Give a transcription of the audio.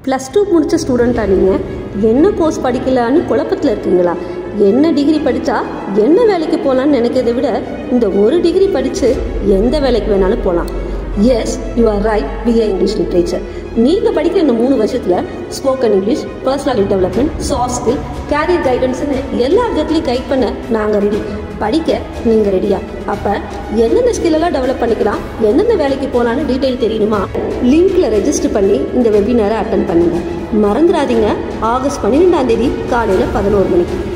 plus two முடித்த ஸ்டூடெண்ட்டாக நீங்கள் என்ன கோர்ஸ் படிக்கலான்னு குழப்பத்தில் இருக்கீங்களா என்ன டிகிரி படித்தா என்ன வேலைக்கு போகலான்னு நினைக்கிறத விட இந்த ஒரு டிகிரி படித்து எந்த வேலைக்கு வேணாலும் போகலாம் yes you are right BA English literature நீங்கள் படிக்கிற இந்த மூணு வருஷத்தில் spoken English personality development soft skill career கைடன்ஸ்னு எல்லா விதத்துலையும் கைட் பண்ண நாங்கள் ரெடி படிக்க நீங்கள் ரெடியா அப்போ எந்தெந்த ஸ்கில்லெல்லாம் டெவலப் பண்ணிக்கலாம் எந்தெந்த வேலைக்கு போகலான்னு டீட்டெயில் தெரியணுமா லிங்க்ல ரெஜிஸ்டர் பண்ணி இந்த வெபினாரை அட்டன் பண்ணுங்க மறந்துடாதீங்க ஆகஸ்ட் பன்னிரெண்டாம் தேதி காலையில் பதினோரு மணிக்கு